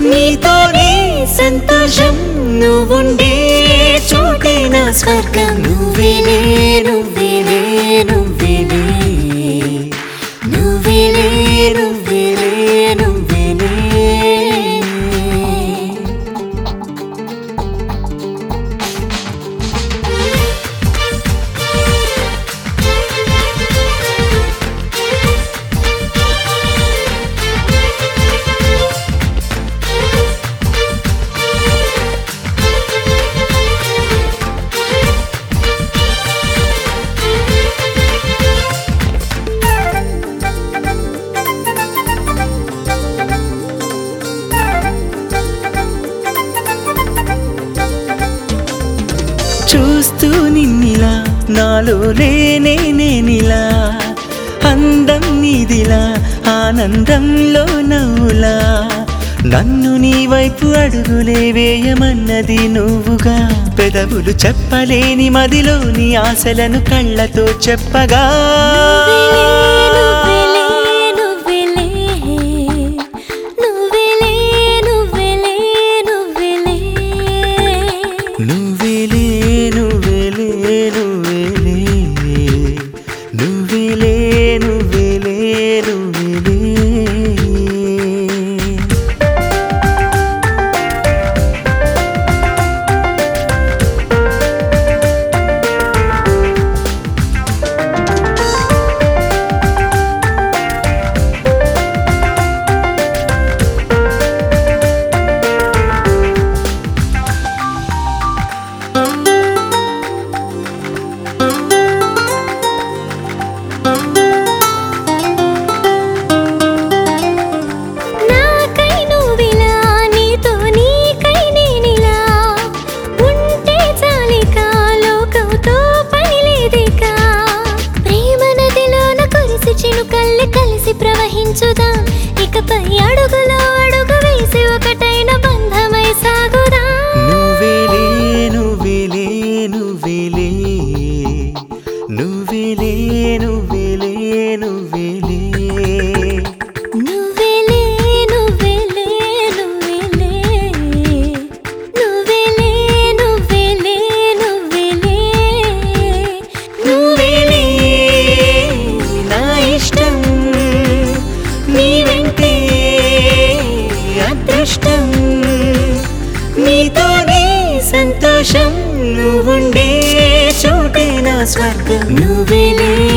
నీతోనే సంతోషం నువ్వుండే చోటే నా స్వర్గం నువ్వేలే నువ్వేలే నువ్వేలే నువ్వేలే నువ్వేలే నువ్వేలే చూస్తూ నిన్నిలా నాలో లేనే నేనిలా అందం నీదిలా ఆనందంలో నవ్వులా నన్ను నీ వైపు అడుగులే వేయమన్నది నువ్వుగా పెదవులు చెప్పలేని మదిలోని ఆశలను కళ్ళతో చెప్పగా నువ్వెలే నువ్వెలే నువ్వెలే నువ్వెలే నువ్వెలే నువ్వేలే నువ్వేలే నువ్వేలే నువ్వేలే నువ్వేలే నువ్వేలే నాకై నువ్విలా నీతో నీకై నేనిలా ఉంటే చాలిక లోకంతో పని లేదిక ప్రేమ నదిలోన కురిసి చినుకల్లి కలిసి ప్రవహించుదా ఇకపై అడుగులో అడుగు వేసి ఒకటైన బంధమై సాగుదా నువ్వేలే నువ్వేలే నువ్వేలే నువ్వేలే నువ్వేలే నువ్వేలే నువ్వెలే నువ్వెలే నువ్వెలే నువ్వెలే నువ్వెలే నువ్వెలే నువ్వేలే నా ఇష్టం నీ వెంటే అదృష్టం నీతోనే సంతోషం నువ్వుండే చోటే నా స్వర్గం నువ్వేలే